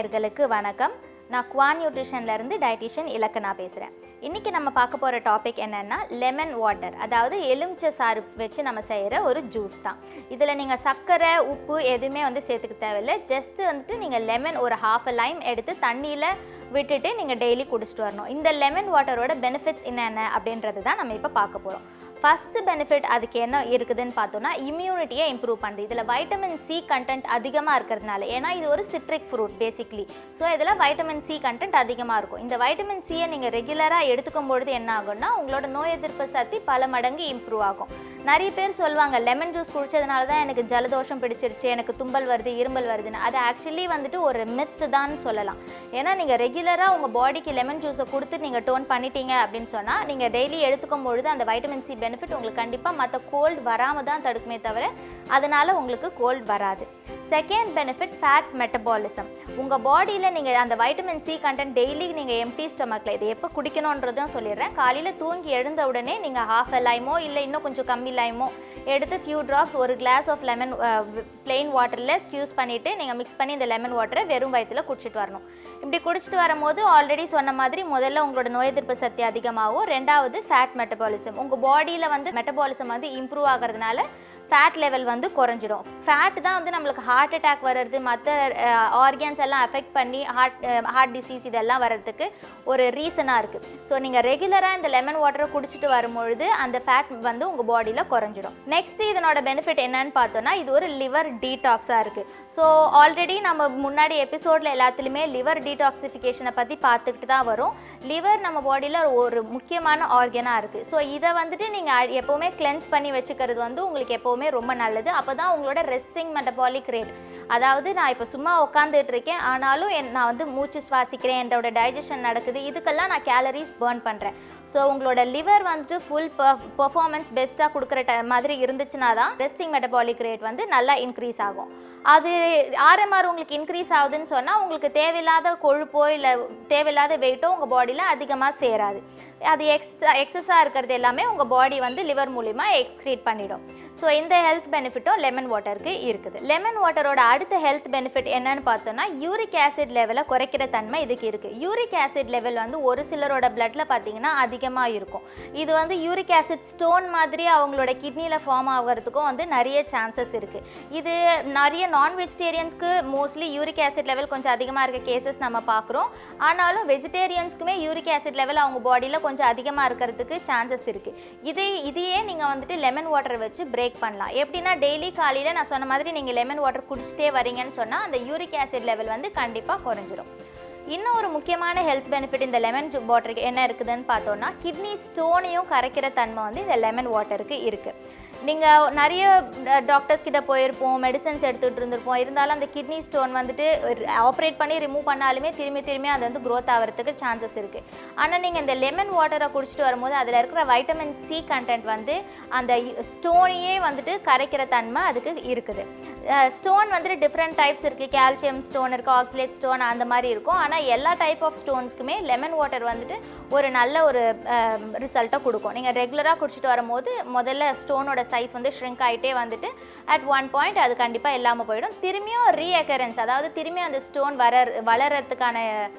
நேயர்களுக்கு வணக்கம் நான் குவான் நியூட்ரிஷன்லேருந்து டயட்டிஷியன் இலக்கணா பேசுகிறேன் இன்றைக்கி நம்ம பார்க்க போகிற டாபிக் என்னென்னா லெமன் வாட்டர் அதாவது எலுமிச்சை சாறு வச்சு நம்ம செய்கிற ஒரு ஜூஸ் தான் இதில் நீங்கள் சர்க்கரை உப்பு எதுவுமே வந்து சேர்த்துக்க தேவையில்லை ஜஸ்ட் வந்துட்டு நீங்கள் லெமன் ஒரு ஹாஃப் லைம் எடுத்து தண்ணியில் விட்டுட்டு நீங்கள் டெய்லி குடிச்சிட்டு வரணும் இந்த லெமன் வாட்டரோட பெனிஃபிட்ஸ் என்னென்ன அப்படின்றது தான் நம்ம இப்போ பார்க்க போகிறோம் ஃபஸ்ட்டு பெனிஃபிட் அதுக்கு என்ன இருக்குதுன்னு பார்த்தோன்னா இம்யூனிட்டியை இம்ப்ரூவ் பண்ணுது இதில் வைட்டமின் சி கண்டென்ட் அதிகமாக இருக்கிறதுனால ஏன்னா இது ஒரு சிட்ரிக் ஃப்ரூட் பேசிக்லி ஸோ இதில் வைட்டமின் சி கண்டென்ட் அதிகமாக இருக்கும் இந்த வைட்டமின் சியை நீங்கள் ரெகுலராக எடுத்துக்கும் பொழுது என்ன ஆகும்னா உங்களோட நோய் எதிர்ப்பு சக்தி பல மடங்கு இம்ப்ரூவ் ஆகும் நிறைய பேர் சொல்லுவாங்க லெமன் ஜூஸ் குடிச்சதுனால தான் எனக்கு ஜலதோஷம் பிடிச்சிருச்சு எனக்கு தும்பல் வருது இரும்பல் வருதுன்னு அது ஆக்சுவலி வந்துட்டு ஒரு மித்து தான் சொல்லலாம் ஏன்னா நீங்கள் ரெகுலராக உங்கள் பாடிக்கு லெமன் ஜூஸை கொடுத்து நீங்கள் டோன் பண்ணிட்டீங்க அப்படின்னு சொன்னால் நீங்கள் டெய்லி எடுத்துக்கும் பொழுது அந்த வைட்டமின் சி பெனிஃபிட் உங்களுக்கு கண்டிப்பாக மற்ற கோல்டு வராமல் தான் தடுக்குமே தவிர அதனால் உங்களுக்கு கோல்டு வராது செகண்ட் பெனிஃபிட் ஃபேட் மெட்டபாலிசம் உங்கள் பாடியில் நீங்கள் அந்த வைட்டமின் சி கண்டென்ட் டெய்லி நீங்கள் எம்டி ஸ்டொமக்கில் இது எப்போ குடிக்கணுன்றதும் சொல்லிடுறேன் காலையில் தூங்கி எழுந்த உடனே நீங்கள் ஹாஃப் எ லைமோ இல்லை இன்னும் கொஞ்சம் கம்மி லைமோ எடுத்து ஃபியூ ட்ராப்ஸ் ஒரு கிளாஸ் ஆஃப் லெமன் பிளெயின் வாட்டரில் ஸ்க்யூஸ் பண்ணிவிட்டு நீங்கள் மிக்ஸ் பண்ணி இந்த லெமன் வாட்டரை வெறும் வயிற்றில் குடிச்சிட்டு வரணும் இப்படி குடிச்சிட்டு வரும்போது ஆல்ரெடி சொன்ன மாதிரி முதல்ல உங்களோட நோய் எதிர்ப்பு சக்தி அதிகமாகும் ரெண்டாவது ஃபேட் மெட்டபாலிசம் உங்கள் பாடியில் வந்து மெட்டபாலிசம் வந்து இம்ப்ரூவ் ஆகிறதுனால ஃபேட் லெவல் வந்து குறைஞ்சிடும் ஃபேட் தான் வந்து நம்மளுக்கு ஹார்ட் அட்டாக் வர்றது மற்ற ஆர்கன்ஸ் எல்லாம் அஃபெக்ட் பண்ணி ஹார்ட் ஹார்ட் டிசீஸ் இதெல்லாம் வர்றதுக்கு ஒரு ரீசனாக இருக்குது ஸோ நீங்கள் ரெகுலராக இந்த லெமன் வாட்டரை குடிச்சிட்டு வரும்பொழுது அந்த ஃபேட் வந்து உங்கள் பாடியில் குறைஞ்சிடும் நெக்ஸ்ட் இதனோட பெனிஃபிட் என்னன்னு பார்த்தோன்னா இது ஒரு லிவர் டீடாக்ஸாக இருக்குது ஸோ ஆல்ரெடி நம்ம முன்னாடி எபிசோடில் எல்லாத்துலேயுமே லிவர் டீடாக்சிஃபிகேஷனை பற்றி பார்த்துக்கிட்டு தான் வரும் லிவர் நம்ம பாடியில் ஒரு முக்கியமான ஆர்கனாக இருக்குது ஸோ இதை வந்துட்டு நீங்கள் எப்போவுமே கிளென்ஸ் பண்ணி வச்சுக்கிறது வந்து உங்களுக்கு எப்போவுமே ரொம்ப நல்லது அப்போ தான் உங்களோட ரெஸ்டிங் மெட்டபாலிக் ரேட் அதாவது நான் இப்போ சும்மா உட்காந்துட்டு இருக்கேன் ஆனாலும் என் நான் வந்து மூச்சு சுவாசிக்கிறேன் என்னோட டைஜஷன் நடக்குது இதுக்கெல்லாம் நான் கேலரிஸ் பேர்ன் பண்ணுறேன் ஸோ உங்களோட லிவர் வந்துட்டு ஃபுல் பெர்ஃபார்மன்ஸ் பெஸ்ட்டாக கொடுக்குற ட மாதிரி இருந்துச்சுன்னா தான் ரெஸ்டிங் மெட்டபாலிக் ரேட் வந்து நல்லா இன்க்ரீஸ் ஆகும் அது ஆர்எம்ஆர் உங்களுக்கு இன்க்ரீஸ் ஆகுதுன்னு சொன்னால் உங்களுக்கு தேவையில்லாத கொழுப்போ இல்லை தேவையில்லாத வெயிட்டோ உங்கள் பாடியில் அதிகமாக சேராது அது எக்ஸ் எக்ஸஸாக இருக்கிறது எல்லாமே உங்கள் பாடி வந்து லிவர் மூலிமா எக்ஸ்க்ரீட் பண்ணிடும் ஸோ இந்த ஹெல்த் பெனிஃபிட்டும் லெமன் வாட்டருக்கு இருக்குது லெமன் வாட்டரோட அடுத்த ஹெல்த் பெனிஃபிட் என்னன்னு பார்த்தோன்னா யூரிக் ஆசிட் லெவலை குறைக்கிற தன்மை இதுக்கு இருக்குது யூரிக் ஆசிட் லெவல் வந்து ஒரு சிலரோட பிளட்டில் பார்த்தீங்கன்னா அதிகமாக இருக்கும் இது வந்து யூரிக் ஆசிட் ஸ்டோன் மாதிரி அவங்களோட கிட்னியில் ஃபார்ம் ஆகிறதுக்கும் வந்து நிறைய சான்சஸ் இருக்குது இது நிறைய நான் வெஜிடேரியன்ஸ்க்கு மோஸ்ட்லி யூரிக் ஆசிட் லெவல் கொஞ்சம் அதிகமாக இருக்க கேசஸ் நம்ம பார்க்குறோம் ஆனாலும் வெஜிடேரியன்ஸ்க்குமே யூரிக் ஆசிட் லெவல் அவங்க பாடியில் கொஞ்சம் அதிகமாக இருக்கிறதுக்கு சான்சஸ் இருக்குது இதே இதையே நீங்கள் வந்துட்டு லெமன் வாட்டர் வச்சு பிரேக் பண்ணலாம் எப்படின்னா டெய்லி காலையில் நான் சொன்ன மாதிரி நீங்கள் லெமன் வாட்டர் குடிச்சிட்டே வரீங்கன்னு சொன்னால் அந்த யூரிக் ஆசிட் லெவல் வந்து கண்டிப்பாக குறைஞ்சிரும் இன்னும் ஒரு முக்கியமான ஹெல்த் பெனிஃபிட் இந்த லெமன் வாட்டருக்கு என்ன இருக்குதுன்னு பார்த்தோன்னா கிட்னி ஸ்டோனையும் கரைக்கிற தன்மை வந்து இந்த லெமன் வாட்டருக்கு இருக்குது நீங்கள் நிறைய டாக்டர்ஸ் கிட்ட போயிருப்போம் மெடிசன்ஸ் எடுத்துகிட்டு இருந்திருப்போம் இருந்தாலும் அந்த கிட்னி ஸ்டோன் வந்துட்டு ஆப்ரேட் பண்ணி ரிமூவ் பண்ணாலுமே திரும்பி திரும்பி அது வந்து க்ரோத் ஆகிறதுக்கு சான்சஸ் இருக்குது ஆனால் நீங்கள் இந்த லெமன் வாட்டரை குடிச்சிட்டு வரும்போது அதில் இருக்கிற வைட்டமின் சி கண்டென்ட் வந்து அந்த ஸ்டோனையே வந்துட்டு கரைக்கிற தன்மை அதுக்கு இருக்குது ஸ்டோன் வந்துட்டு டிஃப்ரெண்ட் டைப்ஸ் இருக்குது கால்சியம் ஸ்டோன் இருக்குது ஆக்சிலேட் ஸ்டோன் அந்த மாதிரி இருக்கும் ஆனால் எல்லா டைப் ஆஃப் ஸ்டோன்ஸ்க்குமே லெமன் வாட்டர் வந்துட்டு ஒரு நல்ல ஒரு ரிசல்ட்டை கொடுக்கும் நீங்கள் ரெகுலராக குடிச்சிட்டு வரும்போது முதல்ல ஸ்டோனோட சைஸ் வந்து ஷ்ரிங்க் ஆகிட்டே வந்துட்டு அட் ஒன் பாயிண்ட் அது கண்டிப்பாக இல்லாமல் போயிடும் திரும்பியும் ரீஅக்கரன்ஸ் அதாவது திரும்பி அந்த ஸ்டோன் வர வளர்கிறதுக்கான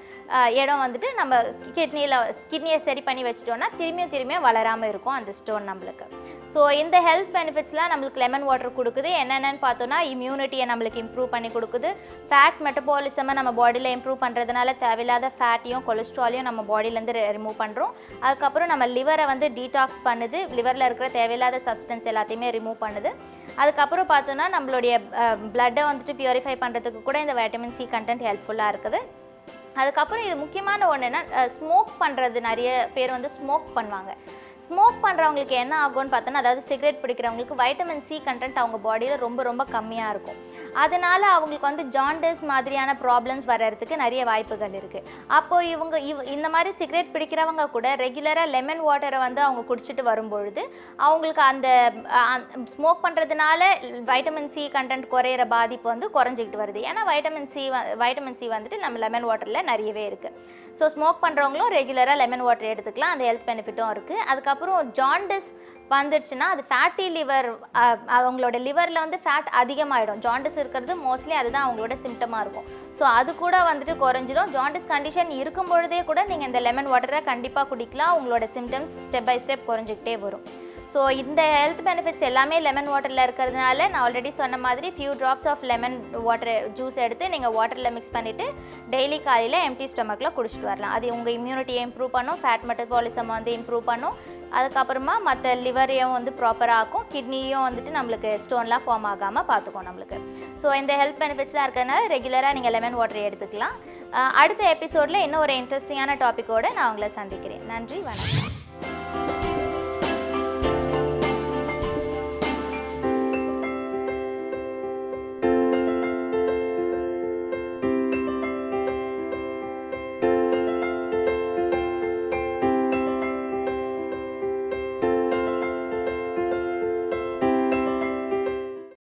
இடம் வந்துட்டு நம்ம கிட்னியில் கிட்னியை சரி பண்ணி வச்சிட்டோம்னா திரும்பியும் திரும்பியும் வளராமல் இருக்கும் அந்த ஸ்டோன் நம்மளுக்கு ஸோ இந்த ஹெல்த் பெனிஃபிட்ஸ்லாம் நம்மளுக்கு லெமன் வாட்டர் கொடுக்குது என்னென்னு பார்த்தோன்னா இம்யூனிட்டியை நம்மளுக்கு இம்ப்ரூவ் பண்ணி கொடுக்குது ஃபேட் மெட்டபாலிசமை நம்ம பாடியில் இம்ப்ரூவ் பண்ணுறதுனால தேவையில்லாத ஃபேட்டையும் கொலஸ்ட்ராலையும் நம்ம பாடியிலேருந்து ரிமூவ் பண்ணுறோம் அதுக்கப்புறம் நம்ம லிவரை வந்து டீடாக்ஸ் பண்ணுது லிவரில் இருக்கிற தேவையில்லாத சப்ஸ்டன்ஸ் எல்லாத்தையுமே ரிமூவ் பண்ணுது அதுக்கப்புறம் பார்த்தோன்னா நம்மளுடைய பிளட்டை வந்துட்டு பியூரிஃபை பண்ணுறதுக்கு கூட இந்த வைட்டமின் சி கண்டென்ட் ஹெல்ப்ஃபுல்லாக இருக்குது அதுக்கப்புறம் இது முக்கியமான ஒன்று என்ன ஸ்மோக் பண்ணுறது நிறைய பேர் வந்து ஸ்மோக் பண்ணுவாங்க ஸ்மோக் பண்ணுறவங்களுக்கு என்ன ஆகும்னு பார்த்தோன்னா அதாவது சிகரெட் பிடிக்கிறவங்களுக்கு வைட்டமின் சி கண்டென்ட் அவங்க பாடியில் ரொம்ப ரொம்ப கம்மியாக இருக்கும் அதனால் அவங்களுக்கு வந்து ஜாண்டஸ் மாதிரியான ப்ராப்ளம்ஸ் வர்றதுக்கு நிறைய வாய்ப்புகள் இருக்குது அப்போது இவங்க இவ் இந்த மாதிரி சிகரெட் பிடிக்கிறவங்க கூட ரெகுலராக லெமன் வாட்டரை வந்து அவங்க குடிச்சிட்டு வரும்பொழுது அவங்களுக்கு அந்த ஸ்மோக் பண்ணுறதுனால வைட்டமின் சி கண்டென்ட் குறையிற பாதிப்பு வந்து குறைஞ்சிக்கிட்டு வருது ஏன்னா வைட்டமின் சி வைட்டமின் சி வந்துட்டு நம்ம லெமன் வாட்டரில் நிறையவே இருக்குது ஸோ ஸ்மோக் பண்ணுறவங்களும் ரெகுலராக லெமன் வாட்டர் எடுத்துக்கலாம் அந்த ஹெல்த் பெனிஃபிட்டும் இருக்குது அதுக்கப்புறம் ஜாண்டிஸ் வந்துடுச்சுன்னா அது ஃபேட்டி லிவர் அவங்களோட லிவரில் வந்து ஃபேட் அதிகமாகிடும் ஜாண்டிஸ் இருக்கிறது மோஸ்ட்லி அதுதான் அவங்களோட சிம்டமாக இருக்கும் ஸோ அது கூட வந்துட்டு குறைஞ்சிடும் ஜாண்டிஸ் கண்டிஷன் இருக்கும் பொழுதே கூட நீங்கள் இந்த லெமன் வாட்டரை கண்டிப்பாக குடிக்கலாம் உங்களோட சிம்டம்ஸ் ஸ்டெப் பை ஸ்டெப் குறைஞ்சிக்கிட்டே வரும் ஸோ இந்த ஹெல்த் பெனிஃபிட்ஸ் எல்லாமே லெமன் வாட்டரில் இருக்கிறதுனால நான் ஆல்ரெடி சொன்ன மாதிரி few drops of lemon water juice எடுத்து நீங்கள் வாட்டரில் மிக்ஸ் பண்ணிவிட்டு டெய்லி காலையில் எம்டி ஸ்டொமக்கில் குடிச்சிட்டு வரலாம் அது உங்கள் இம்யூனிட்டியை இம்ப்ரூவ் பண்ணும் ஃபேட் மெட்டபாலிசம் வந்து இம்ப்ரூவ் பண்ணும் அதுக்கப்புறமா மற்ற லிவரையும் வந்து ப்ராப்பராக ஆக்கும் கிட்னியும் வந்துட்டு நம்மளுக்கு ஸ்டோன்லாம் ஃபார்ம் ஆகாமல் பார்த்துக்கும் நம்மளுக்கு ஸோ இந்த ஹெல்த் பெனிஃபிட்ஸ்லாம் இருக்கிறதுனால ரெகுலராக நீங்கள் லெமன் வாட்டர் எடுத்துக்கலாம் அஹ் அடுத்த எபிசோடில் இன்னும் ஒரு இன்ட்ரெஸ்டிங்கான டாப்பிக்கோடு நான் உங்களை சந்திக்கிறேன் நன்றி வணக்கம்